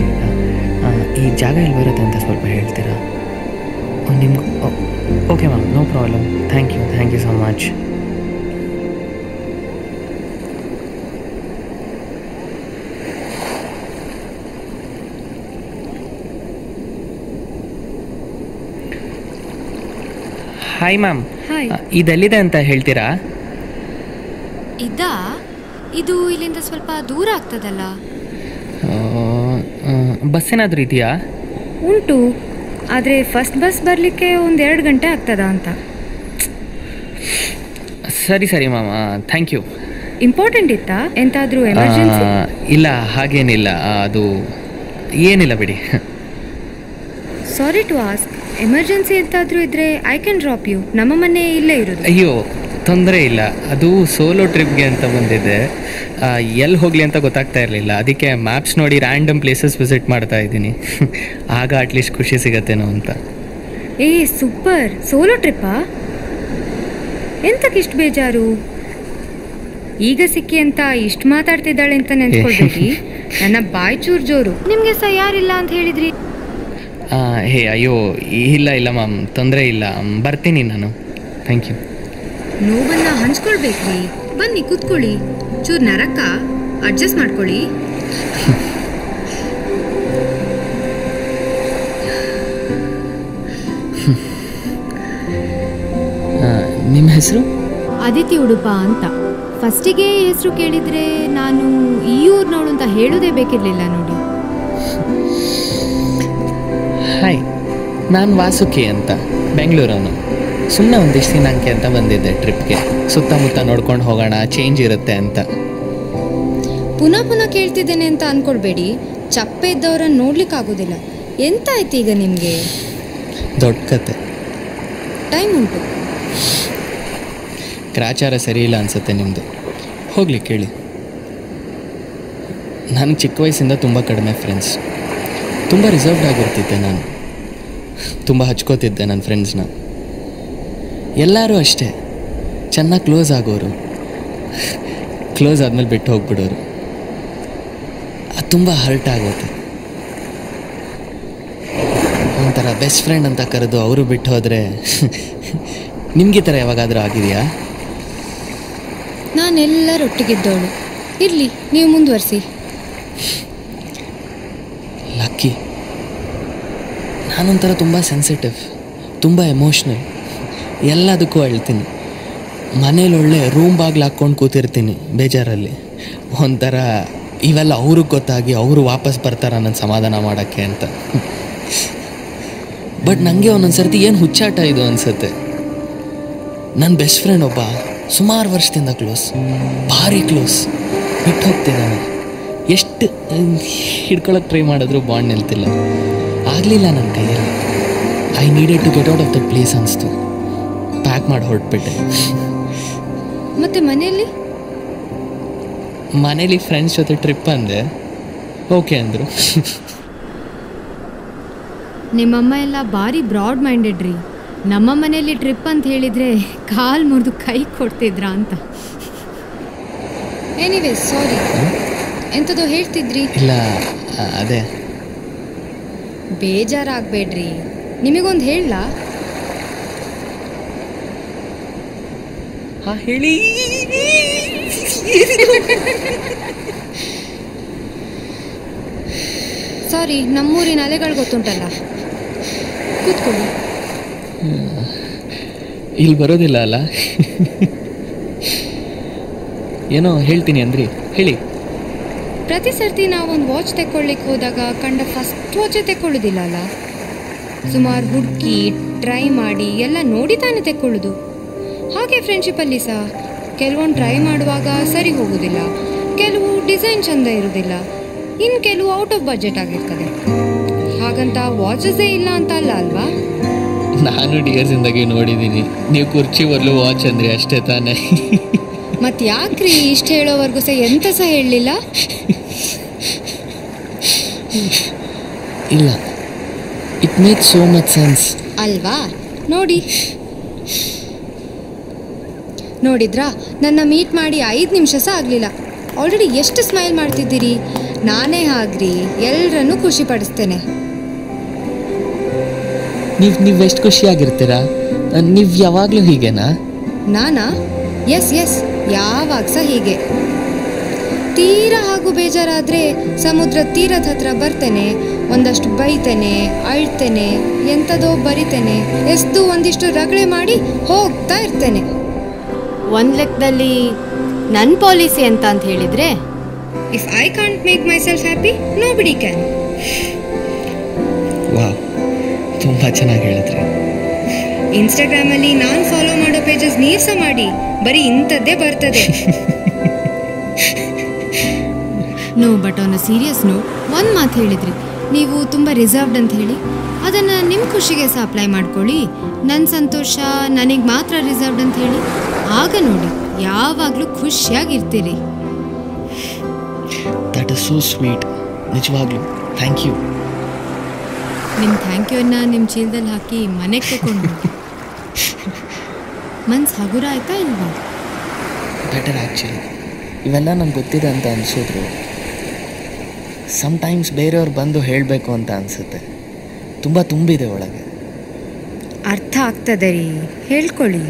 ಆ, ಈ ಜಾಗ ಎಲ್ಲಿ ಬರುತ್ತೆ ಅಂತ ಸ್ವಲ್ಪ ಹೇಳ್ತೀರಾ ನಿಮ್ಗೆ okay ma'am no problem thank you thank you so much hi ma'am hi ಇದೆಲ್ಲಿದೆ ಅಂತ ಹೇಳ್ತೀರಾ ಇದಾ ಇದು ಇಲ್ಲಿಂದ ಸ್ವಲ್ಪ ದೂರ ಆಗ್ತದಲ್ಲ ಬಸ್ ಏನಾದರೂ ಇದೆಯಾ ಉಂಟು ಆದರೆ ಫಸ್ಟ್ ಬಸ್ ಬರಲಿಕ್ಕೆ ಒಂದು ಎರಡು ಗಂಟೆ ಆಗ್ತದಾ ಅಂತ ಸರಿ ಸರಿ ಮ್ಯಾಮ್ ಥ್ಯಾಂಕ್ ಯು ಇಂಪಾರ್ಟೆಂಟ್ ಇತ್ತಾ ಎಂತಾದ್ರೂ ಎಮರ್ಜೆನ್ಸಿ ಇಲ್ಲ ಹಾಗೇನಿಲ್ಲ ಆ, ಅದು ಏನಿಲ್ಲ ಬಿಡಿ ಸಾರಿ ಟು ಆಸ್ಕ್ ಎಮರ್ಜೆನ್ಸಿ ಎಂತಾದ್ರೂ ಇದ್ರೆ ಐ ಕ್ಯಾನ್ ಡ್ರಾಪ್ ಯು ನಮ್ಮ ಮನೆ ಇಲ್ಲೇ ಇರೋದು ಅಯ್ಯೋ ತೊಂದರೆ ಇಲ್ಲ ಅದು ಸೋಲೋ ಟ್ರಿಪ್ಗೆ ಅಂತ ಬಂದಿದ್ದೆ ಎಲ್ಲಿ ಹೋಗಲಿ ಅಂತ ಗೊತ್ತಾಗ್ತಾ ಇರಲಿಲ್ಲ ಅದಕ್ಕೆ ಮ್ಯಾಪ್ಸ್ ನೋಡಿ ರ್ಯಾಂಡಮ್ ಪ್ಲೇಸಸ್ ವಿಸಿಟ್ ಮಾಡ್ತಾ ಇದ್ದೀನಿ ಆಗ ಅಟ್ಲೀಸ್ಟ್ ಖುಷಿ ಸಿಗತ್ತೇನೋ ಅಂತ ಏ ಸೂಪರ್ ಸೋಲೋ ಟ್ರಿಪ್ಪಾ ಎಂತಕ್ಕಿಷ್ಟು ಬೇಜಾರು ಈಗ ಸಿಕ್ಕಿ ಅಂತ ಇಷ್ಟು ಮಾತಾಡ್ತಿದ್ದಾಳೆ ಅಂತ ನೆನ್ಸ್ಕೊಳ್ಬೇಡಿ ನನ್ನ ಬಾಯ್ ಚೂರ್ ಜೋರು ನಿಮ್ಗೆ ಸಹ ಯಾರಿಲ್ಲ ಅಂತ ಹೇಳಿದ್ರಿ ಆ, ಹೇ ಅಯ್ಯೋ ಇಲ್ಲ ಇಲ್ಲ ಮ್ಯಾಮ್ ತೊಂದರೆ ಇಲ್ಲ ಮ್, ಬರ್ತೀನಿ ನಾನು ಥ್ಯಾಂಕ್ ಯು ನೋವನ್ನ ಹಂಚ್ಕೊಳ್ಬೇಕ್ರಿ ಬನ್ನಿ ಕೂತ್ಕೊಳ್ಳಿ ಚೂರ್ ನರಕ ಅಡ್ಜಸ್ಟ್ ಮಾಡ್ಕೊಳ್ಳಿ ನಿಮ್ಮ ಹೆಸರು ಅದಿತಿ ಉಡುಪ ಅಂತ ಫಸ್ಟಿಗೆ ಹೆಸರು ಕೇಳಿದ್ರೆ ನಾನು ಈ ಊರ್ನವಳು ಅಂತ ಹೇಳೋದೇ ಬೇಕಿರ್ಲಿಲ್ಲ ನೋಡಿ ಹಾಯ್ ನಾನು ವಾಸುಕಿ ಅಂತ ಬೆಂಗಳೂರವನು ಸುಮ್ಮನೆ ಒಂದಿಷ್ಟು ದಿನಾಂಕೆ ಅಂತ ಬಂದಿದ್ದೆ ಟ್ರಿಪ್ಗೆ ಸುತ್ತಮುತ್ತ ನೋಡ್ಕೊಂಡು ಹೋಗೋಣ ಚೇಂಜ್ ಇರುತ್ತೆ ಅಂತ ಪುನಃ ಪುನಃ ಕೇಳ್ತಿದ್ದೇನೆ ಅಂತ ಅನ್ಕೊಳ್ಬೇಡಿ ಚಪ್ಪೆ ಇದ್ದವರನ್ನ ನೋಡ್ಲಿಕ್ಕಾಗೋದಿಲ್ಲ ಎಂತ ಆಯ್ತು ಈಗ ನಿಮಗೆ ದೊಡ್ಡ ಕತೆ ಟೈಮ್ ಉಂಟು ಗ್ರಾಚಾರ ಸರಿ ಇಲ್ಲ ಅನ್ಸುತ್ತೆ ನಿಮ್ಮದು ಹೋಗಲಿ ಕೇಳಿ ನನಗೆ ಚಿಕ್ಕ ವಯಸ್ಸಿಂದ ತುಂಬ ಕಡಿಮೆ ಫ್ರೆಂಡ್ಸ್ ತುಂಬ ರಿಸರ್ವ್ಡ್ ಆಗಿರ್ತಿದ್ದೆ ನಾನು ತುಂಬ ಹಚ್ಕೋತಿದ್ದೆ ನನ್ನ ಫ್ರೆಂಡ್ಸ್ನ ಎಲ್ಲರೂ ಅಷ್ಟೇ ಚೆನ್ನಾಗಿ ಕ್ಲೋಸ್ ಆಗೋರು ಕ್ಲೋಸ್ ಆದಮೇಲೆ ಬಿಟ್ಟು ಹೋಗ್ಬಿಡೋರು ಅದು ತುಂಬ ಹರ್ಟ್ ಆಗುತ್ತೆ ಒಂಥರ ಬೆಸ್ಟ್ ಫ್ರೆಂಡ್ ಅಂತ ಕರೆದು ಅವರು ಬಿಟ್ಟು ಹೋದರೆ ನಿಮ್ಗೆ ಈ ಥರ ಯಾವಾಗಾದರೂ ಆಗಿದೆಯಾ ನಾನೆಲ್ಲರೊಟ್ಟಿಗಿದ್ದವಳು ಇರ್ಲಿ ನೀವು ಮುಂದುವರಿಸಿ ಲಕ್ಕಿ ನಾನೊಂಥರ ತುಂಬ ಸೆನ್ಸಿಟಿವ್ ತುಂಬ ಎಮೋಷ್ನಲ್ ಎಲ್ಲದಕ್ಕೂ ಅಳ್ತೀನಿ ಮನೇಲಿ ಒಳ್ಳೆ ರೂಮ್ ಬಾಗ್ಲು ಹಾಕ್ಕೊಂಡು ಕೂತಿರ್ತೀನಿ ಬೇಜಾರಲ್ಲಿ ಒಂಥರ ಇವೆಲ್ಲ ಅವ್ರಿಗೆ ಗೊತ್ತಾಗಿ ಅವರು ವಾಪಸ್ ಬರ್ತಾರ ನನ್ನ ಸಮಾಧಾನ ಮಾಡೋಕ್ಕೆ ಅಂತ ಬಟ್ ನನಗೆ ಒಂದೊಂದು ಸರ್ತಿ ಏನು ಹುಚ್ಚಾಟ ಇದು ಅನಿಸುತ್ತೆ ನನ್ನ ಬೆಸ್ಟ್ ಫ್ರೆಂಡ್ ಒಬ್ಬ ಸುಮಾರು ವರ್ಷದಿಂದ ಕ್ಲೋಸ್ ಭಾರಿ ಕ್ಲೋಸ್ ಬಿಟ್ಟು ಹೋಗ್ತಿದ್ದಾನೆ ಎಷ್ಟು ಹಿಡ್ಕೊಳಕ್ಕೆ ಟ್ರೈ ಮಾಡಿದ್ರು ಬಾಂಡ್ ನಿಲ್ತಿಲ್ಲ ಆಗಲಿಲ್ಲ ನನ್ನ ಕೈಯಲ್ಲಿ I needed to get out of the place ಅನಿಸ್ತು ಪ್ಯಾಕ್ ಮಾಡಿ ಹೊರಟ್ಬಿಟ್ಟೆ ಮತ್ತೆ ಮನೆಯಲ್ಲಿ ಮನೇಲಿ ಫ್ರೆಂಡ್ಸ್ ಜೊತೆ ಟ್ರಿಪ್ ಅಂದೆ ಓಕೆ ಅಂದರು ನಿಮ್ಮಮ್ಮ ಎಲ್ಲ ಭಾರಿ ಬ್ರಾಡ್ ಮೈಂಡೆಡ್ ರೀ ನಮ್ಮ ಮನೇಲಿ ಟ್ರಿಪ್ ಅಂತ ಹೇಳಿದ್ರೆ ಕಾಲ್ ಮುರಿದು ಕೈ ಕೊಡ್ತಿದ್ರಾ ಅಂತ ಎನಿವೇ ಸಾರಿ ಎಂಥದೋ ಹೇಳ್ತಿದ್ರಿ ಇಲ್ಲ ಆ, ಅದೇ ಬೇಜಾರಾಗಬೇಡ್ರಿ ನಿಮಗೊಂದು ಹೇಳಲಾ ಹಾಂ ಹೇಳಿ ಸಾರಿ ನಮ್ಮೂರಿನ ಅಲೆಗಳು ಗೊತ್ತುಂಟಲ್ಲ ಕೂತ್ಕೊಳ್ಳಿ ಇಲ್ಲಿ ಬರೋದಿಲ್ಲ ಅಲ್ಲ ಏನೋ ಹೇಳ್ತೀನಿ ಅಂದ್ರಿ ಹೇಳಿ ಪ್ರತಿ ಸರ್ತಿ ನಾವೊಂದು ವಾಚ್ ತೆಕ್ಕೊಳ್ಳಿಕ್ಕೆ ಹೋದಾಗ ಕಂಡ ಫಸ್ಟ್ ವಾಚೇ ತೆಕ್ಕೊಳ್ಳೋದಿಲ್ಲ ಅಲ್ಲ ಸುಮಾರು ಹುಡುಕಿ ಟ್ರೈ ಮಾಡಿ ಎಲ್ಲ ನೋಡಿ ತಾನೇ ತೆಕ್ಕೊಳ್ಳೋದು ಹಾಗೆ ಫ್ರೆಂಡ್ಶಿಪ್ಪಲ್ಲಿ ಸಹ ಕೆಲವೊಂದು ಟ್ರೈ ಮಾಡುವಾಗ ಸರಿ ಹೋಗೋದಿಲ್ಲ ಕೆಲವು ಡಿಸೈನ್ ಚಂದ ಇರೋದಿಲ್ಲ ಇನ್ನು ಕೆಲವು ಔಟ್ ಆಫ್ ಬಜೆಟ್ ಆಗಿರ್ತದೆ ಹಾಗಂತ ವಾಚಸ್ಸೇ ಇಲ್ಲ ಅಂತ ಅಲ್ಲ ಅಲ್ವಾ ನಾನು ಡಿಯರ್ಸಿಂದಾಗಿ ನೋಡಿದ್ದೀನಿ ನೀವು ಕುರ್ಚಿ ಬದಲು ವಾಚ್ ಅಂದ್ರಿ ಅಷ್ಟೇ ತಾನೇ ಮತ್ತೆ ಯಾಕ್ರಿ ಇಷ್ಟು ಹೇಳೋವರೆಗೂ ಸಹ ಎಂತ ಸಹ ಹೇಳಲಿಲ್ಲ ಇಲ್ಲ it make so much sense ಅಲ್ವಾ ನೋಡಿ ನೋಡಿದ್ರಾ ನನ್ನ ಮೀಟ್ ಮಾಡಿ ಐದು ನಿಮಿಷ ಸಹ ಆಗಲಿಲ್ಲ ಆಲ್ರೆಡಿ ಎಷ್ಟು ಸ್ಮೈಲ್ ಮಾಡ್ತಿದ್ದೀರಿ ನಾನೇ ಹಾಗ್ರಿ ಎಲ್ರನ್ನೂ ಖುಷಿ ಪಡಿಸ್ತೇನೆ ನೀವು ನೀವು ಎಷ್ಟು ಖುಷಿಯಾಗಿರ್ತೀರಾ ನೀವು ಯಾವಾಗಲೂ ಹೀಗೇನಾ ನಾನಾ ಎಸ್ ಎಸ್ ಯಾವಾಗ ಸಹ ಹೀಗೆ ತೀರಾ ಹಾಗೂ ಬೇಜಾರಾದ್ರೆ ಸಮುದ್ರ ತೀರದ ಹತ್ರ ಬರ್ತೇನೆ ಒಂದಷ್ಟು ಬೈತೇನೆ ಅಳ್ತೇನೆ ಎಂಥದೋ ಬರಿತೇನೆ ಎಸ್ದು ಒಂದಿಷ್ಟು ರಗಳೆ ಮಾಡಿ ಹೋಗ್ತಾ ಇರ್ತೇನೆ ಒಂದು ಲೆಕ್ಕದಲ್ಲಿ ನನ್ನ ಪಾಲಿಸಿ ಅಂತ ಅಂತ ಹೇಳಿದರೆ if I can't make myself happy no ಬಿಡಿ ಕ್ಯಾನ್ ವಾ ತುಂಬ ಚೆನ್ನಾಗಿ ಹೇಳಿದ್ರಿ ಇನ್ಸ್ಟಾಗ್ರಾಮಲ್ಲಿ ನಾನು ಫಾಲೋ ಮಾಡೋ ಪೇಜಸ್ ನೀವ್ ಸಹ ಮಾಡಿ ಬರೀ ಇಂಥದ್ದೇ ಬರ್ತದೆ no but on a serious note ಒಂದು ಮಾತು ಹೇಳಿದ್ರಿ ನೀವು ತುಂಬ ರಿಸರ್ವ್ಡ್ ಅಂತ ಹೇಳಿ ಅದನ್ನು ನಿಮ್ಮ ಖುಷಿಗೆ ಸಹ ಅಪ್ಲೈ ಮಾಡ್ಕೊಳ್ಳಿ ನನ್ನ ಸಂತೋಷ ನನಗೆ ಮಾತ್ರ ರಿಸರ್ವ್ಡ್ ಅಂತ ಹೇಳಿ ಆಗ ನೋಡಿ ಯಾವಾಗಲೂ ಖುಷಿಯಾಗಿರ್ತೀರಿ ದಟ್ ಇಸ್ ಸೋ ಸ್ವೀಟ್ ನಿಜವಾಗ್ಲೂ ಥ್ಯಾಂಕ್ ಯು ನಿಮ್ಮ ಥ್ಯಾಂಕ್ ಯೂನ ನಿಮ್ಮ ಚೀಲದಲ್ಲಿ ಹಾಕಿ ಮನೆಗೆ ತಗೊಂಡು ಮನ್ಸು ಹಗುರ ಆಯ್ತಾ ಇಲ್ವಾ ಬೆಟರ್ ಆ್ಯಕ್ಚುಲಿ ಇವೆಲ್ಲ ನಂಗೆ ಗೊತ್ತಿದೆ ಅಂತ ಅನಿಸಿದ್ರು ಸಮ್ಟೈಮ್ಸ್ ಬೇರೆಯವ್ರು ಬಂದು ಹೇಳಬೇಕು ಅಂತ ಅನಿಸುತ್ತೆ ತುಂಬ ತುಂಬಿದೆ ಒಳಗೆ ಅರ್ಥ ಆಗ್ತದೆ ರೀ ಹೇಳ್ಕೊಳ್ಳಿ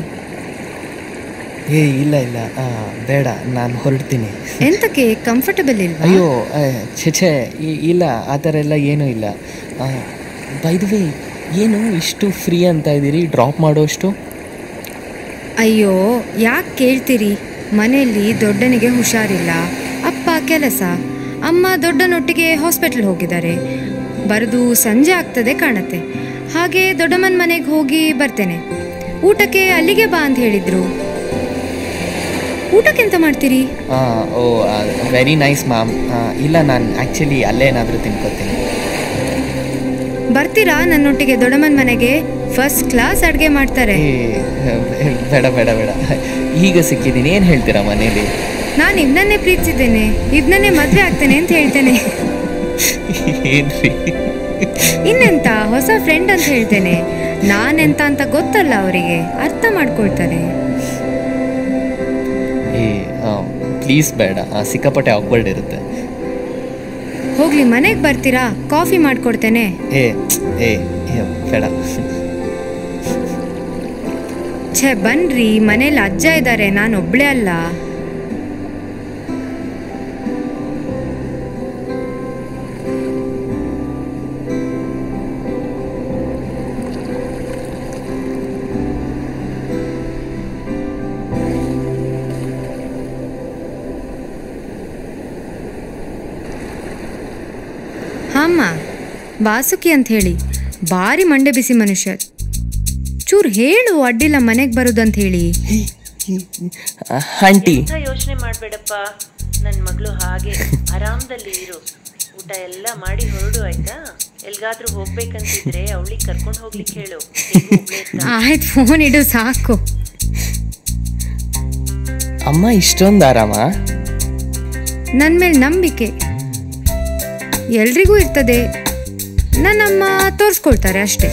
ಏ ಇಲ್ಲ ಇಲ್ಲ ಆ, ಬೇಡ ನಾನು ಹೊರಡ್ತೀನಿ ಎಂತಕ್ಕೆ ಕಂಫರ್ಟಬಲ್ ಇಲ್ವಾ ಅಯ್ಯೋ ಆ, ಛೆ ಛೆ ಈ- ಇಲ್ಲ ಆ ಥರ ಎಲ್ಲ ಏನೂ ಇಲ್ಲ ಬೈದ್ವಿ ಏನು ಇಷ್ಟು ಫ್ರೀ ಅಂತ ಇದ್ದೀರಿ ಡ್ರಾಪ್ ಮಾಡೋಷ್ಟು ಅಯ್ಯೋ ಯಾಕೆ ಕೇಳ್ತೀರಿ ಮನೆಯಲ್ಲಿ ದೊಡ್ಡನಿಗೆ ಹುಷಾರಿಲ್ಲ ಅಪ್ಪ ಕೆಲಸ ಅಮ್ಮ ದೊಡ್ಡನೊಟ್ಟಿಗೆ ಹಾಸ್ಪಿಟಲ್ ಹೋಗಿದ್ದಾರೆ ಬರೆದು ಸಂಜೆ ಆಗ್ತದೆ ಕಾಣತ್ತೆ ಹಾಗೆ ದೊಡ್ಡಮ್ಮನ ಮನೆಗೆ ಹೋಗಿ ಬರ್ತೇನೆ ಊಟಕ್ಕೆ ಅಲ್ಲಿಗೆ ಬಾ ಅಂತ ಹೇಳಿದ್ರು ಊಟಕ್ಕೆಂತ ಮಾಡ್ತೀರಿ ಆ, ಓ ವೆರಿ ನೈಸ್ ಮ್ಯಾಮ್ ಇಲ್ಲ ನಾನು ಆ್ಯಕ್ಚುಲಿ ಅಲ್ಲೇ ಏನಾದರೂ ತಿನ್ಕೋತೀನಿ ಬರ್ತೀರಾ ನನ್ನೊಟ್ಟಿಗೆ ದೊಡ್ಡಮ್ಮನ ಮನೆಗೆ ಫಸ್ಟ್ ಕ್ಲಾಸ್ ಅಡುಗೆ ಮಾಡ್ತಾರೆ ಏ ಬೇಡ ಬೇಡ ಬೇಡ ಈಗ ಸಿಕ್ಕಿದ್ದೀನಿ ಏನು ಹೇಳ್ತೀರಾ ಮನೇಲಿ ನಾನು ಇವ್ನನ್ನೇ ಪ್ರೀತಿಸಿದ್ದೇನೆ ಇವ್ನನ್ನೇ ಮದುವೆ ಆಗ್ತೇನೆ ಅಂತ ಹೇಳ್ತೇನೆ ಏನ್ರಿ ಇನ್ನೆಂತ ಹೊಸ ಫ್ರೆಂಡ್ ಅಂತ ಹೇಳ್ತೇನೆ ನಾನೆಂತ ಅಂತ ಗೊತ್ತಲ್ಲ ಅವರಿಗೆ ಅರ್ಥ ಮಾಡ್ಕೊಳ್ತಾರೆ ಏ ಪ್ಲೀಸ್ ಬೇಡ ಆ, ಸಿಕ್ಕಾಪಟ್ಟೆ awkward ಇರುತ್ತೆ ಹೋಗ್ಲಿ ಮನೆಗೆ ಬರ್ತೀರಾ ಕಾಫಿ ಮಾಡ್ಕೊಡ್ತೇನೆ ಏ ಏ ಏ, ಬೇಡ ಛೇ ಬನ್ರಿ ಮನೇಲಿ ಅಜ್ಜ ಇದ್ದಾರೆ ನಾನು ಒಬ್ಳೇ ಅಲ್ಲ ಹಾಮ್ಮ ವಾಸುಕಿ ಅಂತ ಹೇಳಿ ಭಾರಿ ಮಂಡೆ ಬಿಸಿ ಮನುಷ್ಯ ಚೂರು ಹೇಳು ಅಡ್ಡಿಲ್ಲ ಮನೆಗೆ ಬರೋದಂತ ಹೇಳಿ ಆಂಟಿ ಎಂಥ ಯೋಚನೆ ಮಾಡಬೇಡಪ್ಪ ನನ್ನ ಮಗಳು ಹಾಗೆ ಆರಾಮದಲ್ಲಿ ಇರು ಊಟ ಎಲ್ಲ ಮಾಡಿ ಹೊರಡು ಆಯ್ತಾ ಎಲ್ಗಾದ್ರೂ ಹೋಗ್ಬೇಕಂತಿದ್ರೆ ಅವಳಿಗೆ ಕರ್ಕೊಂಡು ಹೋಗ್ಲಿಕ್ಕೆ ಹೇಳು ಹೇಗೂ ಒಬ್ಳೇ ಇರ್ತಾಳೆ. ಆಯ್ತು ಫೋನ್ ಇಡು ಸಾಕು ಅಮ್ಮ ಇಷ್ಟೊಂದು ಆರಾಮ ನನ್ನ ಮೇಲೆ ನಂಬಿಕೆ ಎಲ್ರಿಗೂ ಇರ್ತದೆ ನನ್ನಮ್ಮ ತೋರಿಸ್ಕೊಳ್ತಾರೆ ಅಷ್ಟೇ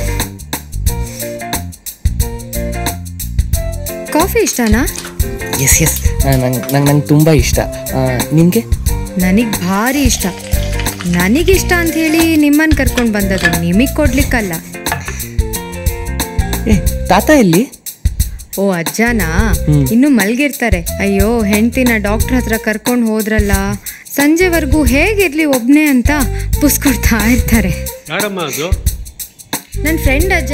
ಕಾಫಿ ಇಷ್ಟನಾ ಎಸ್ ಎಸ್ ನಂಗೆ ನಂಗೆ ನಂಗೆ ತುಂಬ ಇಷ್ಟ ನಿಮಗೆ ನನಗೆ ಭಾರಿ ಇಷ್ಟ ನನಗಿಷ್ಟ ಅಂತ ಹೇಳಿ ನಿಮ್ಮನ್ನು ಕರ್ಕೊಂಡು ಬಂದದ್ದು ನಿಮಗೆ ಕೊಡ್ಲಿಕ್ಕಲ್ಲ ಏ ತಾತ ಎಲ್ಲಿ ಓ ಅಜ್ಜನಾ ಹ್ಮ್. ಇನ್ನು ಮಲ್ಗಿರ್ತಾರೆ ಅಯ್ಯೋ ಹೆಂಡ್ತಿನ ಡಾಕ್ಟರ್ ಹತ್ರ ಕರ್ಕೊಂಡು ಹೋದ್ರಲ್ಲ ಸಂಜೆವರೆಗೂ ಹೇಗಿರ್ಲಿ ಒಬ್ನೇ ಅಂತ ಪುಸ್ಕೊಡ್ತಾ ಇರ್ತಾರೆ ಯಾರಮ್ಮ ಅದು ನನ್ನ ಫ್ರೆಂಡ್ ಅಜ್ಜ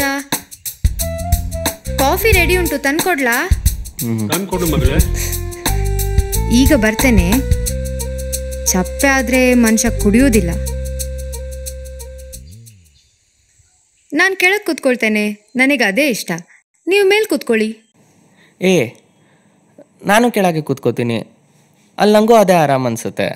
ಕಾಫಿ ರೆಡಿ ಉಂಟು ತಂದ್ಕೊಡ್ಲಾ ತಂದ್ಕೊಡು ಮಗಳೇ ಈಗ ಬರ್ತೇನೆ ಚಪ್ಪೆ ಆದ್ರೆ ಮನುಷ್ಯ ಕುಡಿಯೋದಿಲ್ಲ ನಾನು ಕೆಳಗೆ ಕೂತ್ಕೊಳ್ತೇನೆ ನನಗೆ ಅದೇ ಇಷ್ಟ ನೀವು ಮೇಲೆ ಕೂತ್ಕೊಳ್ಳಿ ಏ ನಾನು ಕೆಳಗೆ ಕೂತ್ಕೋತೀನಿ ಅಲ್ಲಿ ನನಗೂ ಅದೇ ಆರಾಮ್ ಅನ್ಸುತ್ತೆ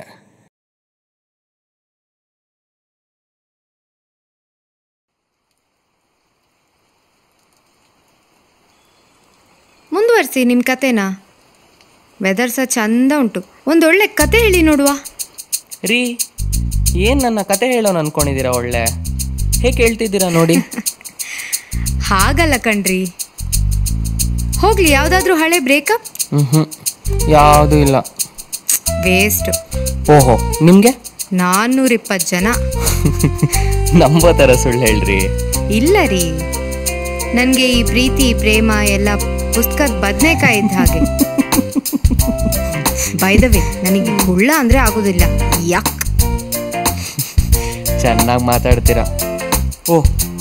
ಮುಂದುವರಿಸಿ ನಿಮ್ಮ ಕತೆನ ವೆದರ್ ಸಹ ಚಂದ ಉಂಟು ಒಂದೊಳ್ಳೆ ಕತೆ ಹೇಳಿ ನೋಡುವ ರೀ ಏನು ನನ್ನ ಕತೆ ಹೇಳೋಣ ಅನ್ಕೊಂಡಿದ್ದೀರಾ ಒಳ್ಳೆ ಹೇಗೆ ಕೇಳ್ತಿದ್ದೀರಾ ನೋಡಿ ಹಾಗಲ್ಲ ಕಣ್ರಿ ಹೋಗ್ಲಿ ಯಾವುದಾದ್ರೂ ಹಳೆ ಬ್ರೇಕಪ್ ಹ್ಞೂ ಹ್ಞೂ ಯಾವುದೂ ಇಲ್ಲ ವೇಸ್ಟ್ ಓಹೋ ನಿಮಗೆ ನಾನ್ನೂರ ಇಪ್ಪತ್ತು ಜನ ನಂಬೋ ಥರ ಸುಳ್ಳು ಹೇಳ್ರಿ ಇಲ್ಲ ರೀ ನನಗೆ ಈ ಪ್ರೀತಿ ಪ್ರೇಮ ಎಲ್ಲ ಪುಸ್ತಕದ ಬದನೆಕಾಯಿ ಇದ್ದ ಹಾಗೆ ಬೈದವೆ ನನಗೆ ಗುಳ್ಳ ಅಂದರೆ ಆಗೋದಿಲ್ಲ ಯಾಕ್ ಚೆನ್ನಾಗಿ ಮಾತಾಡ್ತೀರಾ ಓ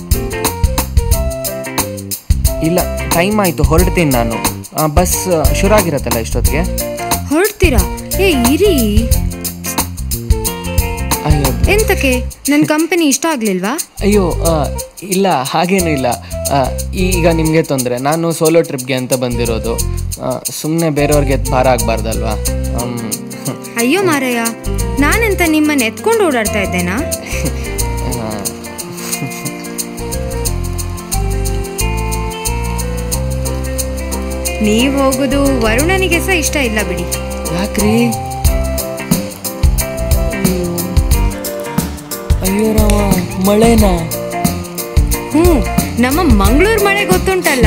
ಇಲ್ಲ ಟೈಮ್ ಆಯಿತು ಹೊರಡ್ತೀನಿ ನಾನು ಆ, ಬಸ್ ಶುರು ಆಗಿರತ್ತಲ್ಲ ಇಷ್ಟೊತ್ತಿಗೆ ಹೊರಡ್ತೀರಾ ಏ ಇರಿ ಅಯ್ಯೋ ಎಂತಕ್ಕೆ ನನ್ನ ಕಂಪನಿ ಇಷ್ಟ ಆಗ್ಲಿಲ್ವಾ ಅಯ್ಯೋ ಆ, ಇಲ್ಲ ಹಾಗೇನೂ ಇಲ್ಲ ಆ, ಈಗ ನಿಮಗೆ ತೊಂದರೆ ನಾನು ಸೋಲೋ ಟ್ರಿಪ್ಗೆ ಅಂತ ಬಂದಿರೋದು ಸುಮ್ಮನೆ ಬೇರೆಯವ್ರಿಗೆ ಭಾರ ಆಗಬಾರ್ದಲ್ವಾ ಅಯ್ಯೋ ಮಾರಯ್ಯ ನಾನೆಂತ ನಿಮ್ಮನ್ನ ಎತ್ಕೊಂಡು ಓಡಾಡ್ತಾ ಇದ್ದೇನಾ ನೀವ್ ಹೋಗುದು ವರುಣನಿಗೆ ಸಹ ಇಷ್ಟ ಇಲ್ಲ ಬಿಡಿ ಯಾಕ್ರಿ ಅಯ್ಯೋ. ಅಯ್ಯೋ ರಾಮ ಮಳೆನಾ ಹ್ಞೂ ನಮ್ಮ ಮಂಗಳೂರು ಮಳೆ ಗೊತ್ತುಂಟಲ್ಲ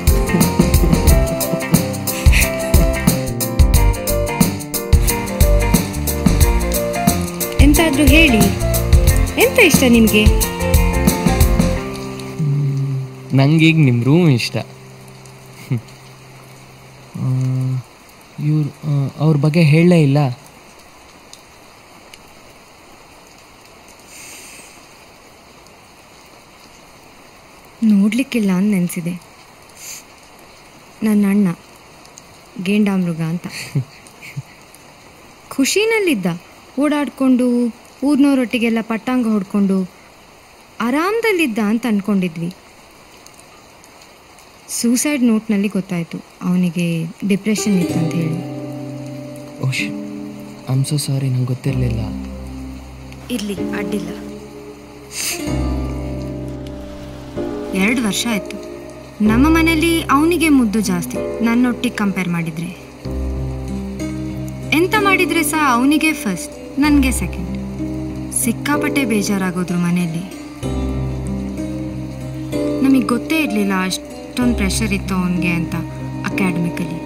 ಎಂತಾದ್ರೂ ಹೇಳಿ ಎಂತ ಇಷ್ಟ ನಿಮ್ಗೆ ನಂಗೀಗ ನಿಮ್ಮ ರೂಮ್ ಇಷ್ಟ ಇವ್ರು ಅವ್ರ ಬಗ್ಗೆ ಹೇಳಲೇ ಇಲ್ಲ ನೋಡ್ಲಿಕ್ಕಿಲ್ಲ ಅಂತ ನೆನೆಸಿದೆ ನನ್ನ ಅಣ್ಣ ಗೇಂಡಾಮೃಗ ಅಂತ ಖುಷಿನಲ್ಲಿದ್ದ ಓಡಾಡ್ಕೊಂಡು ಊರ್ನವರೊಟ್ಟಿಗೆಲ್ಲ ಪಟ್ಟಾಂಗ ಹೊಡ್ಕೊಂಡು ಆರಾಮದಲ್ಲಿದ್ದ ಅಂತ ಅಂದ್ಕೊಂಡಿದ್ವಿ ಸೂಸೈಡ್ ನೋಟ್ನಲ್ಲಿ ಗೊತ್ತಾಯಿತು ಅವನಿಗೆ ಡಿಪ್ರೆಷನ್ ಇತ್ತು ಅಂತ ಹೇಳಿ ಓಶ್ ಐಮ್ ಸೊ ಸಾರಿ ನಂಗೆ ಗೊತ್ತಿರಲಿಲ್ಲ ಇರಲಿ ಅಡ್ಡಿಲ್ಲ ಎರಡು ವರ್ಷ ಆಯಿತು ನಮ್ಮ ಮನೇಲಿ ಅವನಿಗೆ ಮುದ್ದು ಜಾಸ್ತಿ ನನ್ನೊಟ್ಟಿಗೆ ಕಂಪೇರ್ ಮಾಡಿದರೆ ಎಂತ ಮಾಡಿದರೆ ಸಹ ಅವನಿಗೆ ಫಸ್ಟ್ ನನಗೆ ಸೆಕೆಂಡ್ ಸಿಕ್ಕಾಪಟ್ಟೆ ಬೇಜಾರಾಗೋದ್ರು ಮನೆಯಲ್ಲಿ ನಮಗೆ ಗೊತ್ತೇ ಇರಲಿಲ್ಲ ಅಷ್ಟೊಂದು ಪ್ರೆಷರ್ ಇತ್ತು ಅವನಿಗೆ ಅಂತ ಅಕಾಡೆಮಿಕಲಿ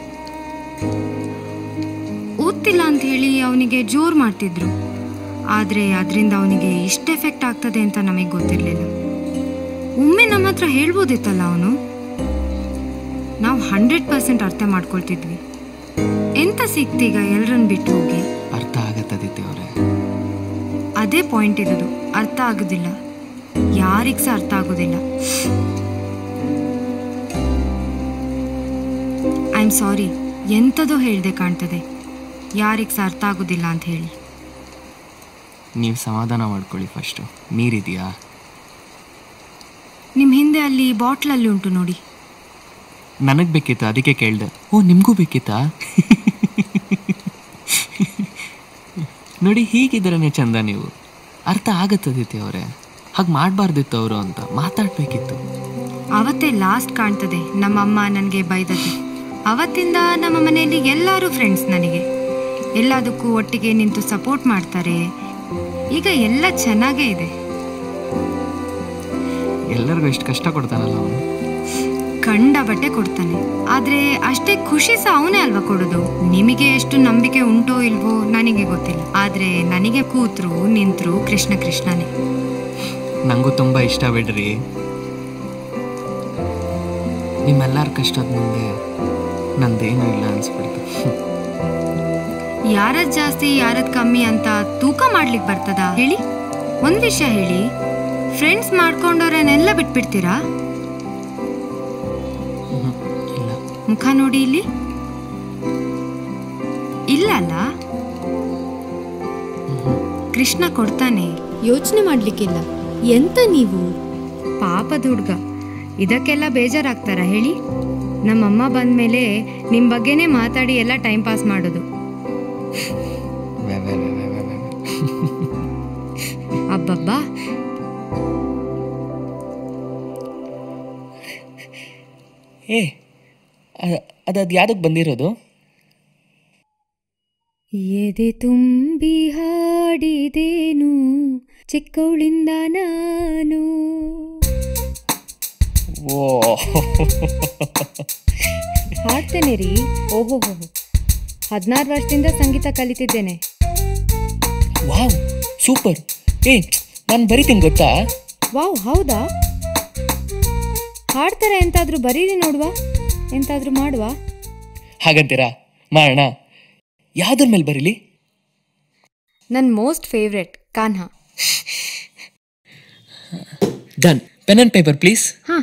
ಓದ್ತಿಲ್ಲ ಅಂತ ಹೇಳಿ ಅವನಿಗೆ ಜೋರು ಮಾಡ್ತಿದ್ರು ಆದರೆ ಅದರಿಂದ ಅವನಿಗೆ ಇಷ್ಟು ಎಫೆಕ್ಟ್ ಆಗ್ತದೆ ಅಂತ ನಮಗೆ ಗೊತ್ತಿರಲಿಲ್ಲ ಒಮ್ಮೆ ನಮ್ಮ ಹತ್ರ ಹೇಳ್ಬೋದಿತ್ತಲ್ಲ ಅವನು ನಾವು ಹಂಡ್ರೆಡ್ ಪರ್ಸೆಂಟ್ ಅರ್ಥ ಮಾಡ್ಕೊಳ್ತಿದ್ವಿ ಎಂತ ಸಿಕ್ತೀಗ ಎಲ್ಲರನ್ನ ಬಿಟ್ಟು ಹೋಗಿ ಅರ್ಥ ಆಗತ್ತದಿತ್ತೆ ಅವರೇ ಅದೇ ಪಾಯಿಂಟ್ ಇರೋದು ಅರ್ಥ ಆಗೋದಿಲ್ಲ ಯಾರಿಗ್ ಸಹ ಅರ್ಥ ಆಗೋದಿಲ್ಲ ಐ ಆಮ್ ಸಾರಿ ಎಂಥದೋ ಹೇಳ್ದೆ ಕಾಣ್ತದೆ ಯಾರಿಗ್ ಸಹ ಅರ್ಥ ಆಗೋದಿಲ್ಲ ಅಂತ ಹೇಳಿ ನೀವು ಸಮಾಧಾನ ಮಾಡ್ಕೊಳ್ಳಿ ಫಸ್ಟು ನೀರಿದೆಯಾ ನಿಮ್ಮ ಹಿಂದೆ ಅಲ್ಲಿ ಬಾಟ್ಲಲ್ಲಿ ಉಂಟು ನೋಡಿ ನನಗೆ ಬೇಕಿತ್ತು ಅದಕ್ಕೆ ಕೇಳಿದೆ ಓ ನಿಮಗೂ ಬೇಕಿತ್ತಾ ನೋಡಿ ಹೀಗಿದ್ರೇ ಚಂದ ನೀವು ಅರ್ಥ ಆಗತ್ತದಿತ್ತೆ ಅವರೇ ಹಾಗೆ ಮಾಡಬಾರ್ದಿತ್ತು ಅವರು ಅಂತ ಮಾತಾಡಬೇಕಿತ್ತು ಅವತ್ತೇ ಲಾಸ್ಟ್ ಕಾಣ್ತದೆ ನಮ್ಮಮ್ಮ ನನಗೆ ಬೈದದ್ದು ಅವತ್ತಿಂದ ನಮ್ಮ ಮನೆಯಲ್ಲಿ ಎಲ್ಲರೂ ಫ್ರೆಂಡ್ಸ್ ನನಗೆ ಎಲ್ಲದಕ್ಕೂ ಒಟ್ಟಿಗೆ ನಿಂತು ಸಪೋರ್ಟ್ ಮಾಡ್ತಾರೆ ಈಗ ಎಲ್ಲ ಚೆನ್ನಾಗೇ ಇದೆ ಎಲ್ಲರಿಗೂ ಎಷ್ಟು ಕಷ್ಟ ಕೊಡ್ತಾನಲ್ಲ ಅವನು ಕಂಡ ಬಟ್ಟೆ ಕೊಡ್ತಾನೆ ಆದ್ರೆ ಅಷ್ಟೇ ಖುಷಿ ಸಹ ಅವನೇ ಅಲ್ವಾ ಕೊಡೋದು ನಿಮಗೆ ಎಷ್ಟು ನಂಬಿಕೆ ಉಂಟೋ ಇಲ್ವೋ ನನಗೆ ಗೊತ್ತಿಲ್ಲ ಆದ್ರೆ ನನಗೆ ಕೂತ್ರು ನಿಂತ್ರು ಕೃಷ್ಣ ಕೃಷ್ಣನೇ ನನಗೂ ತುಂಬ ಇಷ್ಟ ಬಿಡ್ರಿ ನಿಮ್ಮೆಲ್ಲರ ಕಷ್ಟದ ಮುಂದೆ ನಂದೇನೂ ಇಲ್ಲ ಅನ್ಸ್ಬಿಡ್ತು ಯಾರದ್ ಜಾಸ್ತಿ ಯಾರದ್ ಕಮ್ಮಿ ಅಂತ ತೂಕ ಮಾಡ್ಲಿಕ್ಕೆ ಬರ್ತದ ಹೇಳಿ ಒಂದ್ ವಿಷಯ ಹೇಳಿ ಫ್ರೆಂಡ್ಸ್ ಮಾಡ್ಕೊಂಡವ್ರನ್ನೆಲ್ಲ ಬಿಟ್ಬಿಡ್ತೀರಾ ಹ್ಮ್, ಇಲ್ಲ ಮುಖ ನೋಡಿ ಇಲ್ಲಿ ಇಲ್ಲ ಅಲ್ಲ ಕೃಷ್ಣ ಕೊಡ್ತಾನೆ ಯೋಚನೆ ಮಾಡ್ಲಿಕ್ಕಿಲ್ಲ ಎಂತ ನೀವು ಪಾಪದ ಹುಡ್ಗ ಇದಕ್ಕೆಲ್ಲ ಬೇಜಾರಾಗ್ತಾರ ಹೇಳಿ ನಮ್ಮಮ್ಮ ಬಂದ್ಮೇಲೆ ನಿಮ್ ಬಗ್ಗೆನೇ ಮಾತಾಡಿ ಎಲ್ಲ ಟೈಮ್ ಪಾಸ್ ಮಾಡೋದು ವ್ಯಾ, ವ್ಯಾ, ವ್ಯಾ, ವ್ಯಾ, ವ್ಯಾ, ವ್ಯಾ. ಅಬ್ಬಬ್ಬಾ ಏ ಅದು ಅದು ಯಾವ್ದಕ್ಕೆ ಬಂದಿರೋದು ಎದೆ ತುಂಬಿ ಹಾಡಿದೇನು ಚಿಕ್ಕವಳಿಂದ ನಾನು ಓ ಹಾಡ್ತೇನೆ ರೀ ಓಹೋ ಹದಿನಾರು ವರ್ಷದಿಂದ ಸಂಗೀತ ಕಲಿತಿದ್ದೇನೆ ವಾವ್ ಸೂಪರ್ ಏ ನಾನು ಬರಿತೀನಿ ಗೊತ್ತಾ ವಾವ್ ಹೌದಾ ಹಾಡ್ತಾರೆ ಎಂತಾದ್ರೂ ಬರೀರಿ ನೋಡುವ ಎಂತಾದ್ರೂ ಮಾಡುವ ಹಾಗಂತೀರಾ ಮಾಡೋಣ ಯಾವ್ದ್ರ ಮೇಲೆ ಬರೀಲಿ ನನ್ನ ಮೋಸ್ಟ್ ಫೇವ್ರೆಟ್ ಕಾನ್ಹಾ done pen and paper please ಹಾಂ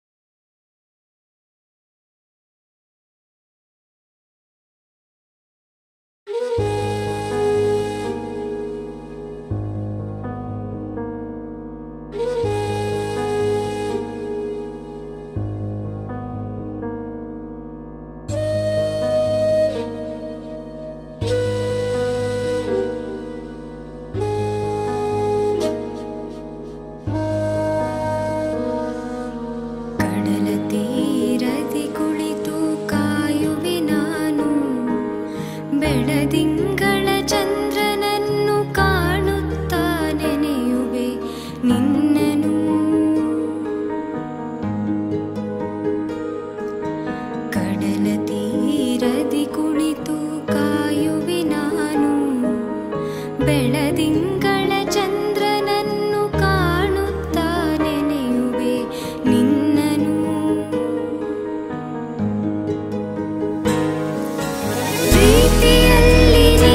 ಕಡಲ ತೀರದಿ ಕುಳಿತು ಕಾಯುವೆ ನಾನು ಬೆಳದಿಂಗಳ ಚಂದ್ರನನ್ನು ಕಾಣುತ್ತಾ ನೆನೆಯುವೆ ನಿನ್ನನು ಕಡಲ ತೀರದಿ ಕುಳಿತು ಕಾಯುವೆ ನಾನು ಬೆಳದಿಂಗಳ ಚಂದ್ರನನ್ನು ಕಾಣುತ್ತಾ ನೆನೆಯುವೆ ನಿನ್ನನು ಪ್ರೀತಿಯಲ್ಲಿ ನೀ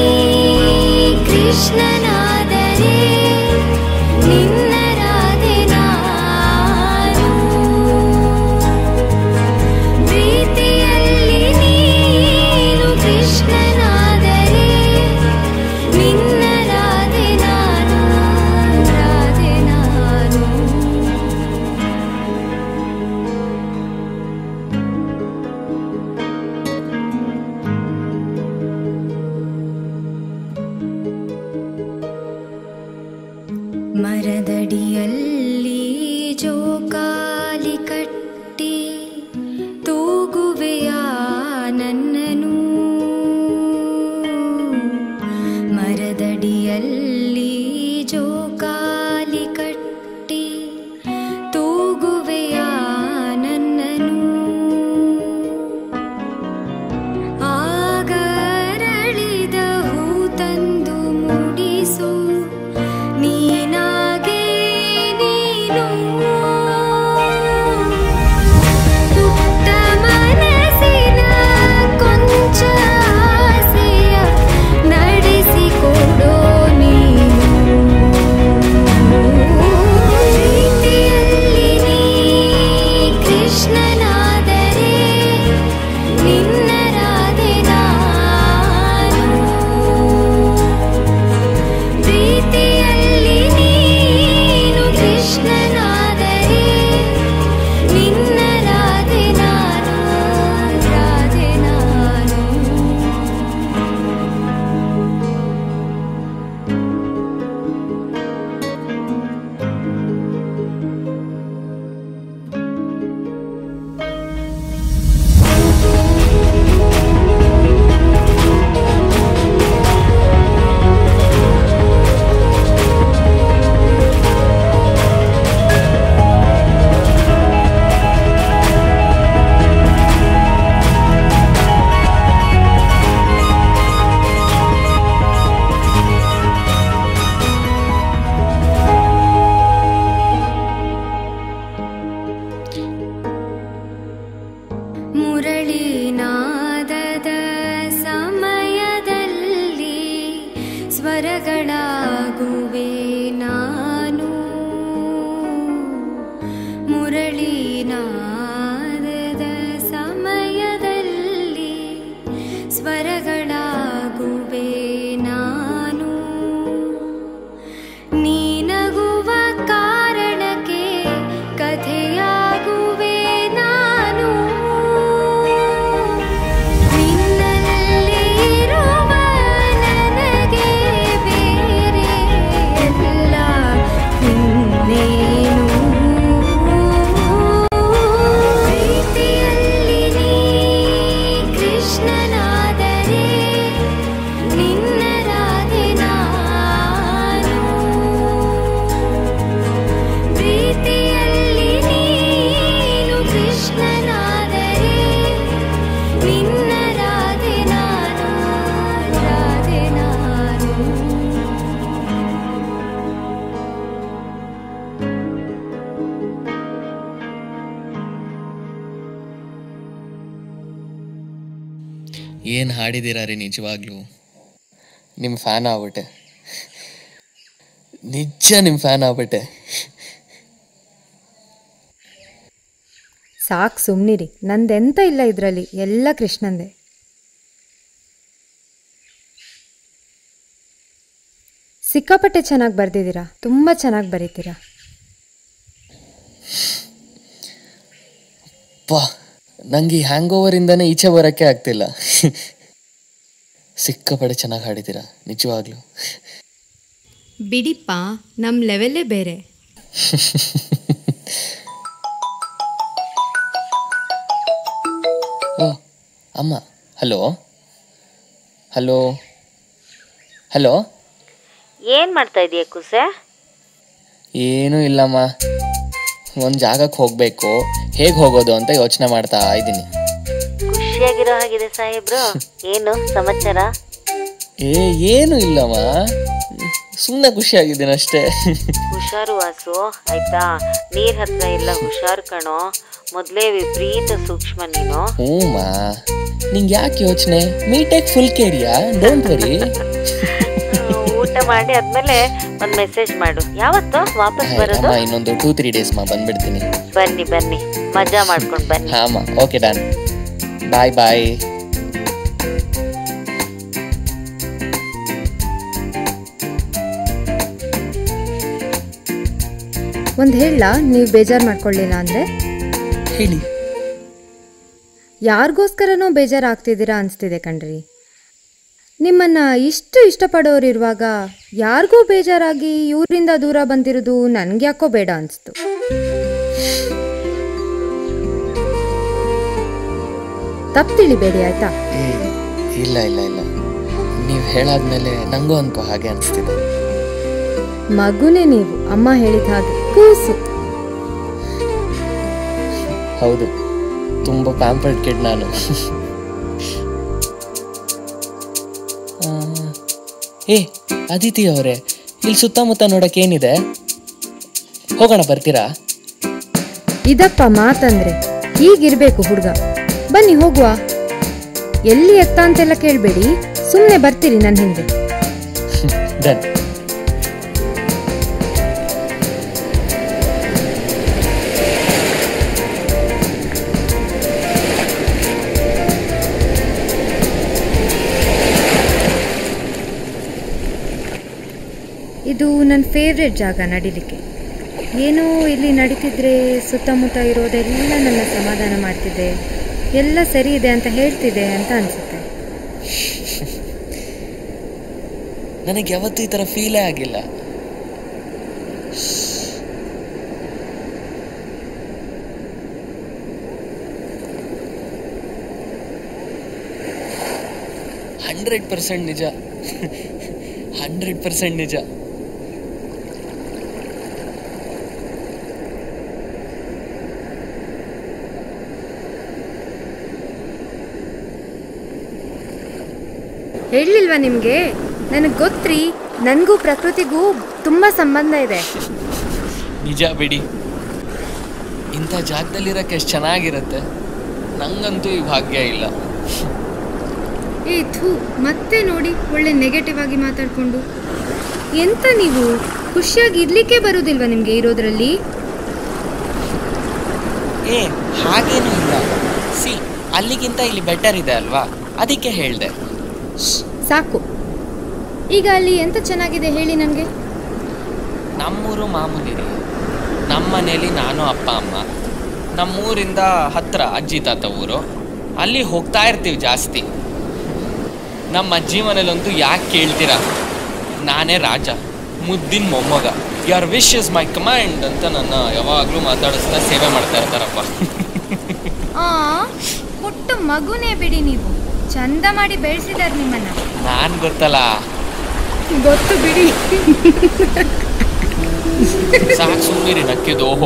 ಕೃಷ್ಣನಾದರೆ ನಿನ್ನ ರಾಧೆ ನಾನು ಪ್ರೀತಿಯಲ್ಲಿ ನೀನು ಕೃಷ್ಣನಾದರೆ ನಿನ್ನ ರಾಧೆ ನಾನು ರಾಧೆ ನಾನು ಮರದಡಿಯಲ್ಲಿ ಜೋಕಾಲಿ ಕಟ್ಟಿ ತೂಗುವೆಯ ನನ್ನನು ಮರದಡಿಯಲ್ಲಿ ಜೋಕಾಲಿ ಕಟ್ಟಿ ತೂಗುವೆಯ ನನ್ನನು ಆಗರಳಿದ ಹೂ ತಂದು ಮುಡಿಸು ನೀನಾಗೆ ನೀನು ಏನು ಹಾಡಿದ್ದೀರಾ ರೀ ನಿಜವಾಗ್ಲೂ ನಿಮ್ಮ ಫ್ಯಾನ್ ಆಗ್ಬಿಟ್ಟೆ ನಿಜ ನಿಮ್ಮ ಫ್ಯಾನ್ ಆಗ್ಬಿಟ್ಟೆ ಸಾಕು ಸುಮ್ಮನಿರಿ ನಂದೆಂತ ಇಲ್ಲ ಇದರಲ್ಲಿ ಎಲ್ಲ ಕೃಷ್ಣಂದೆ ಸಿಕ್ಕಾಪಟ್ಟೆ ಚೆನ್ನಾಗಿ ಬರ್ದಿದ್ದೀರಾ ತುಂಬ ಚೆನ್ನಾಗಿ ಬರೀತೀರಾ ಪಾ ನಂಗೆ ಈ ಹ್ಯಾಂಗ್ ಓವರಿಂದನೇ ಈಚೆ ಬರೋಕ್ಕೆ ಆಗ್ತಿಲ್ಲ ಸಿಕ್ಕಾಪಡೆ ಚೆನ್ನಾಗಿ ಹಾಡಿದ್ದೀರಾ ನಿಜವಾಗ್ಲೂ ಬಿಡಿಪ್ಪ ನಮ್ಮ ಲೆವೆಲ್ಲೇ ಬೇರೆ ಓ ಅಮ್ಮ ಹಲೋ ಹಲೋ ಹಲೋ ಏನ್ ಮಾಡ್ತಾ ಇದೀಯ ಕುಸೆ ಏನೂ ಇಲ್ಲಮ್ಮ ಒಂದು ಜಾಗಕ್ಕೆ ಹೋಗಬೇಕು ಹೇಗೆ ಹೋಗೋದು ಅಂತ ಯೋಚನೆ ಮಾಡ್ತಾ ಇದ್ದೀನಿ ಖುಷಿಯಾಗಿರೋ ಹಾಗಿದೆ ಸಾಹೇಬ್ರು ಏನು ಸಮಾಚಾರ ಏ ಏನೂ ಇಲ್ಲಮ್ಮ ಸುಮ್ಮನೆ ಖುಷಿಯಾಗಿದ್ದೀನಿ ಅಷ್ಟೇ ಹುಷಾರು ವಾಸು ಆಯ್ತಾ ನೀರ್ ಹತ್ರ ಎಲ್ಲ ಹುಷಾರು ಕಣೋ ಮೊದ್ಲೇ ವಿಪರೀತ ಸೂಕ್ಷ್ಮ ನೀನು ಹ್ಞೂಮ್ಮ ನಿಂಗೆ ಯಾಕೆ ಯೋಚನೆ ಮೀಟೆಕ್ ಫುಲ್ ಕೇರಿಯಾ ಡೋಂಟ್ ವರಿ ಊಟ ಮಾಡಿ ಆದ್ಮೇಲೆ ಒಂದ್ ಮೆಸೇಜ್ ಮಾಡು ಯಾವತ್ತು ವಾಪಸ್ ಬರೋದು ಅಮ್ಮ ಇನ್ನೊಂದು ಟೂ ತ್ರೀ ಡೇಸ್ ಮಾ ಬಂದ್ಬಿಡ್ತೀನಿ ಬನ್ನಿ ಬನ್ನಿ ಮಜಾ ಮಾಡ್ಕೊಂಡ್ ಬನ್ನಿ ಹಾಂ ಅಮ್ಮ ಓಕೆ ಡನ್ ಬಾಯ್ ಬಾಯ್ ಒಂದು ಹೇಳ ನೀವು ಬೇಜಾರು ಮಾಡ್ಕೊಳ್ಳಿಲ್ಲ ಅಂದರೆ ಹೇಳಿ ಯಾರಿಗೋಸ್ಕರನೋ ಬೇಜಾರಾಗ್ತಿದ್ದೀರಾ ಅನಿಸ್ತಿದೆ ಕಣ್ರಿ ನಿಮ್ಮನ್ನು ಇಷ್ಟು ಇಷ್ಟಪಡೋರಿರುವಾಗ ಯಾರಿಗೂ ಬೇಜಾರಾಗಿ ಇವರಿಂದ ದೂರ ಬಂದಿರೋದು ನನಗೆ ಯಾಕೋ ಬೇಡ ಅನಿಸ್ತು ತಪ್ಪು ತಿಳಿಬೇಡಿ ಆಯ್ತಾ ಏ ಇಲ್ಲ ಇಲ್ಲ ಇಲ್ಲ ನೀವು ಹೇಳಾದ್ಮೇಲೆ ನಂಗೂ ಅನ್ಕೋ ಹಾಗೆ ಅನಿಸ್ತಿದೆ ಮಗುನೇ ನೀವು ಅಮ್ಮ ಹೇಳಿದ ಹಾಗೆ ಕೂಸು ಹೌದು ತುಂಬ ಪ್ಯಾಂಪರ್ಡ್ ಕಿಡ್ ನಾನು ಆ, ಏ ಅದಿತಿ ಅವರೇ ಇಲ್ಲಿ ಸುತ್ತಮುತ್ತ ನೋಡಕ್ಕೆ ಏನಿದೆ ಹೋಗೋಣ ಬರ್ತೀರಾ ಇದಪ್ಪ ಮಾತಂದ್ರೆ ಹೀಗಿರ್ಬೇಕು ಹುಡುಗ ಬನ್ನಿ ಹೋಗುವ ಎಲ್ಲಿ ಎತ್ತ ಅಂತೆಲ್ಲ ಕೇಳಬೇಡಿ ಸುಮ್ಮನೆ ಬರ್ತೀರಿ ನನ್ನ ಹಿಂದೆ ಡನ್ ಇದು ನನ್ನ ಫೇವ್ರೆಟ್ ಜಾಗ ನಡಿಲಿಕ್ಕೆ ಏನೋ ಇಲ್ಲಿ ನಡೀತಿದ್ರೆ ಸುತ್ತಮುತ್ತ ಇರೋದೆಲ್ಲ ನನ್ನ ಸಮಾಧಾನ ಮಾಡ್ತಿದೆ ಎಲ್ಲ ಸರಿ ಇದೆ ಅಂತ ಹೇಳ್ತಿದೆ ಅಂತ ಅನಿಸುತ್ತೆ ನನಗೆ ಯಾವತ್ತೂ ಈ ಥರ ಫೀಲೇ ಆಗಿಲ್ಲ ಹಂಡ್ರೆಡ್ ಪರ್ಸೆಂಟ್ ನಿಜ ಹಂಡ್ರೆಡ್ ಪರ್ಸೆಂಟ್ ನಿಜ ಹೇಳಿಲ್ವಾ ನಿಮಗೆ ನನಗೆ ಗೊತ್ತ್ರಿ ನನಗೂ ಪ್ರಕೃತಿಗೂ ತುಂಬ ಸಂಬಂಧ ಇದೆ ನಿಜ ಬಿಡಿ ಇಂಥ ಜಾಗದಲ್ಲಿರೋಕ್ಕೆ ಎಷ್ಟು ಚೆನ್ನಾಗಿರುತ್ತೆ ನಂಗಂತೂ ಈ ಭಾಗ್ಯ ಇಲ್ಲ ಏ ಥೂ ಮತ್ತೆ ನೋಡಿ ಒಳ್ಳೆ ನೆಗೆಟಿವ್ ಆಗಿ ಮಾತಾಡ್ಕೊಂಡು ಎಂತ ನೀವು ಖುಷಿಯಾಗಿ ಇರ್ಲಿಕ್ಕೆ ಬರೋದಿಲ್ವಾ ನಿಮಗೆ ಇರೋದ್ರಲ್ಲಿ ಏ ಹಾಗೇನೂ ಇಲ್ಲ ಸಿ ಅಲ್ಲಿಗಿಂತ ಇಲ್ಲಿ ಬೆಟರ್ ಇದೆ ಅಲ್ವಾ ಅದಕ್ಕೆ ಹೇಳಿದೆ ಸಾಕು ಈಗ ಅಲ್ಲಿ ಎಂತ ಚೆನ್ನಾಗಿದೆ ಹೇಳಿ ನನಗೆ ನಮ್ಮೂರು ಮಾಮೂಲಿ ರೀ ನಮ್ಮ ಮನೇಲಿ ನಾನು ಅಪ್ಪ ಅಮ್ಮ ನಮ್ಮೂರಿಂದ ಹತ್ರ ಅಜ್ಜಿ ತಾತ ಊರು ಅಲ್ಲಿ ಹೋಗ್ತಾ ಇರ್ತೀವಿ ಜಾಸ್ತಿ ನಮ್ಮ ಅಜ್ಜಿ ಮನೇಲಂತೂ ಯಾಕೆ ಕೇಳ್ತೀರಾ ನಾನೇ ರಾಜ ಮುದ್ದಿನ ಮೊಮ್ಮಗ your wish is my command ಅಂತ ನನ್ನ ಯಾವಾಗಲೂ ಮಾತಾಡಿಸ್ತಾ ಸೇವೆ ಮಾಡ್ತಾ ಇರ್ತಾರಪ್ಪ ಆ ಪುಟ್ಟ ಮಗುನೇ ಬಿಡಿ ನೀವು ಚಂದ ಮಾಡಿ ಬೆಳೆಸಿದಾರೆ ನಿಮ್ಮನ್ನ ನಾನು ಗೊತ್ತಲ್ಲ ಗೊತ್ತು ಬಿಡಿ ಸಾಕು ಸುಮ್ಮನಿರಿ ನಕ್ಕಿದ್ದು ಓಹೋ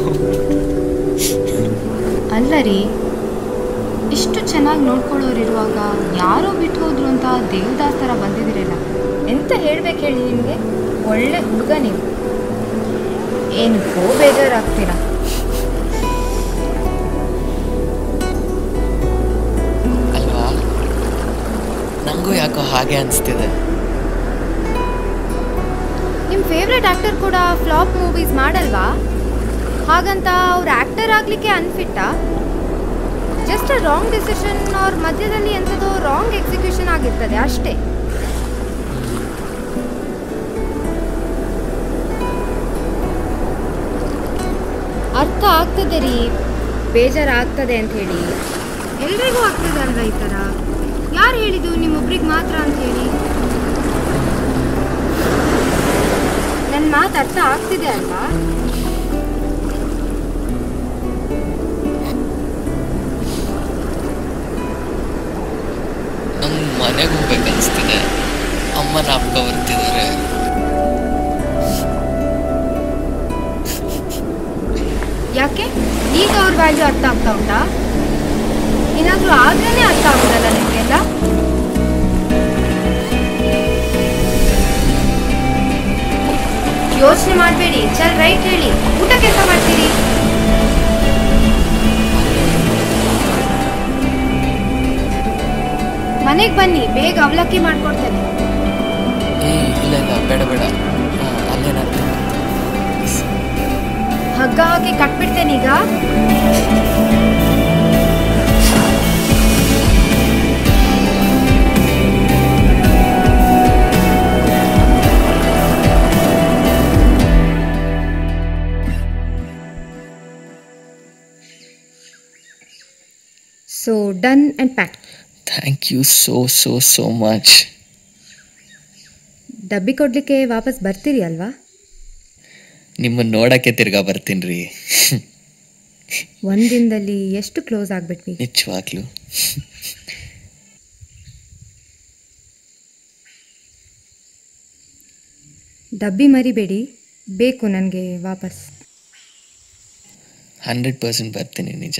ಅಲ್ಲ ರೀ ಇಷ್ಟು ಚೆನ್ನಾಗಿ ನೋಡ್ಕೊಳ್ಳೋರಿರುವಾಗ ಯಾರೋ ಬಿಟ್ಟು ಹೋದ್ರು ಅಂತ ದೇವದಾಸ್ ಥರ ಬಂದಿದ್ದೀರಲ್ಲ ಎಂತ ಹೇಳ್ಬೇಕು ಹೇಳಿ ನಿಮಗೆ ಒಳ್ಳೆ ಹುಡುಗ ನೀವು ಏನಕ್ಕೋ ಬೇಜಾರಾಗ್ತೀರಾ ಅಲ್ವಾ ಯಾಕೋ ಹಾಗೆ ಅನಿಸ್ತಿದೆ ನಿಮ್ಮ ಫೇವ್ರೆಟ್ ಆ್ಯಕ್ಟರ್ ಕೂಡ ಫ್ಲಾಪ್ ಮೂವೀಸ್ ಮಾಡಲ್ವಾ ಹಾಗಂತ ಅವ್ರು ಆ್ಯಕ್ಟರ್ ಆಗಲಿಕ್ಕೆ ಅನ್ಫಿಟ್ಟಾ ಜಸ್ಟ್ ರಾಂಗ್ ಡಿಸಿಷನ್ ಅವ್ರ ಮಧ್ಯದಲ್ಲಿ ಎಂಥದೋ ರಾಂಗ್ ಎಕ್ಸಿಕ್ಯೂಷನ್ ಆಗಿರ್ತದೆ ಅಷ್ಟೇ ಅರ್ಥ ಆಗ್ತದೆ ರೀ ಬೇಜಾರಾಗ್ತದೆ ಅಂತ ಹೇಳಿ ಎಲ್ರಿಗೂ ಆಗ್ತದೆ ಅಲ್ವಾ ಈ ಥರ ಯಾರು ಹೇಳಿದ್ದು ನಿಮ್ಮೊಬ್ರಿಗೆ ಮಾತ್ರ ಅಂತ ಹೇಳಿ ನನ್ನ ಮಾತು ಅರ್ಥ ಆಗ್ತಿದೆ ಅಲ್ವಾ ನಂಗೆ ಮನೆಗೆ ಹೋಗ್ಬೇಕನ್ನಿಸ್ತಿದೆ ಅಮ್ಮ ನಾಪ್ಕ ಬರ್ತಿದ್ದಾರೆ ಯಾಕೆ ಈಗ ಅವ್ರ ವ್ಯಾಲ್ಯೂ ಅರ್ಥ ಆಗ್ತಾ ಉಂಟಾ ಏನಾದರೂ ಆದ್ರೇ ಅರ್ಥ ಆಗೋದಲ್ಲ ನಿಮಗೆಲ್ಲ ಯೋಚನೆ ಮಾಡಬೇಡಿ ಚಲ್ ರೈಟ್ ಹೇಳಿ ಊಟ ಕೆಲಸ ಮಾಡ್ತೀರಿ ಮನೆಗೆ ಬನ್ನಿ ಬೇಗ ಅವಲಕ್ಕಿ ಮಾಡ್ಕೊಡ್ತೇನೆ ಏ ಇಲ್ಲ ಇಲ್ಲ ಬೇಡ ಬೇಡ ಆ, ಅಲ್ಲೇನಾದ್ರು ಹಗ್ಗ ಹಾಕಿ ಕಟ್ಬಿಡ್ತೇನೀಗ so done and pack thank you so so so much ಡಬ್ಬಿ ಕೊಡಲಿಕ್ಕೆ ವಾಪಸ್ ಬರ್ತೀರಿ ಅಲ್ವಾ ನಿಮ್ಮನ್ನು ನೋಡೋಕ್ಕೆ ತಿರ್ಗಾ ಬರ್ತೀನಿ ರೀ ಒಂದು ದಿನದಲ್ಲಿ ಎಷ್ಟು ಕ್ಲೋಸ್ ಆಗಿಬಿಟ್ವಿ ನಿಜವಾಗ್ಲೂ ಡಬ್ಬಿ ಮರಿಬೇಡಿ ಬೇಕು ನನಗೆ ವಾಪಸ್ ಹಂಡ್ರೆಡ್ ಪರ್ಸೆಂಟ್ ಬರ್ತೀನಿ ನಿಜ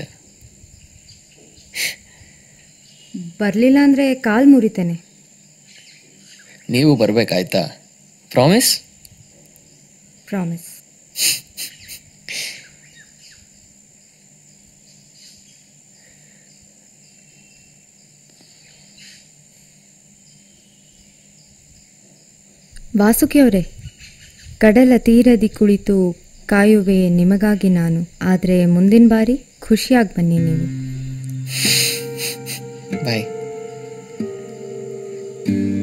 ಬರಲಿಲ್ಲ ಅಂದರೆ ಕಾಲು ಮುರಿತೇನೆ ನೀವು ಬರಬೇಕಾಯ್ತಾ ಪ್ರಾಮಿಸ್ ಪ್ರಾಮಿಸ್ ವಾಸುಕಿ ಅವರೇ ಕಡಲ ತೀರದಿ ಕುಳಿತು ಕಾಯುವೆ ನಿಮಗಾಗಿ ನಾನು ಆದರೆ ಮುಂದಿನ ಬಾರಿ ಖುಷಿಯಾಗಿ ಬನ್ನಿ ನೀವು ಬಾಯ್